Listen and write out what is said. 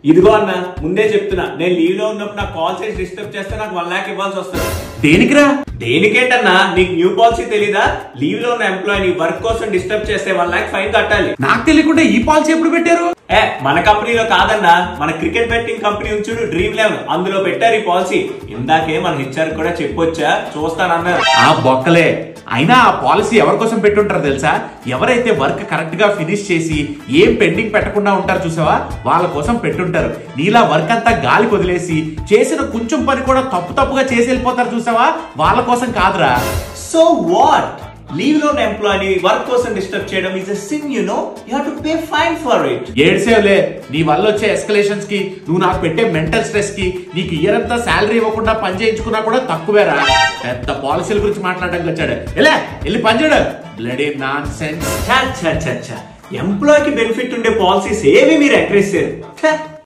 ఇదిగో అన్న ముందే చెప్తున్నా నేను లీవ్ లో ఉన్నప్పుడు నాకు కాల్ చేసి డిస్టర్బ్ చేస్తే నాకు వన్ లాక్ ఇవ్వాల్సి వస్తుంది దేనికిరా దేనికేంటన్నా నీకు న్యూ పాలసీ తెలీదా లీవ్ లో ఉన్న ఎంప్లాయీని వర్క్ కోసం డిస్టర్బ్ చేస్తే వన్ లాక్ ఫైన్ కట్టాలి నాకు తెలియకుండా ఈ పాలసీ ఎప్పుడు పెట్టారు ఏ మన కంపెనీలో కాదన్నా మన క్రికెట్ బెట్టింగ్ కంపెనీ ఉంచుడు డ్రీమ్ లెవెన్ అందులో పెట్టారు ఈ పాలసీ ఇందాకే మన హెచ్ఆర్ కూడా చెప్పొచ్చా చూస్తానన్నారు ఆ బొక్కలే అయినా ఆ పాలసీ ఎవరి కోసం పెట్టుంటారో తెలుసా ఎవరైతే వర్క్ కరెక్ట్ గా ఫినిష్ చేసి ఏం పెండింగ్ పెట్టకుండా ఉంటారు చూసావా వాళ్ళ కోసం పెట్టుంటారు నీలా వర్క్ అంతా గాలి వదిలేసి చేసిన కొంచెం పని కూడా తప్పు తప్పుగా చేసి వెళ్ళిపోతారు చూసావా వాళ్ళ కోసం కాదురా సో వాట్ లీవ్ లో ఉన్న ఎంప్లాయీని వర్క్ కోసం డిస్టర్బ్ చేయడం is a sin you know you have to pay fine for it ఏడ్సేవులే నీ వల్ల వచ్చే ఎస్కలేషన్స్ కి నువ్వు నాకు పెట్టే మెంటల్ స్ట్రెస్ కి నీకు ఇయర్ అంతా శాలరీ ఇవ్వకుండా పని చేయించుకున్నా కూడా తక్కువేరా పెద్ద పాలసీల గురించి మాట్లాడడానికి వచ్చాడు ఎలా వెళ్ళి పని చేయడు బ్లడీ నాన్ సెన్స్ ఎంప్లాయీకి బెనిఫిట్ ఉండే పాలసీస్ ఏవి మీరు ఎంకరేజ్ చేయరు ఛ!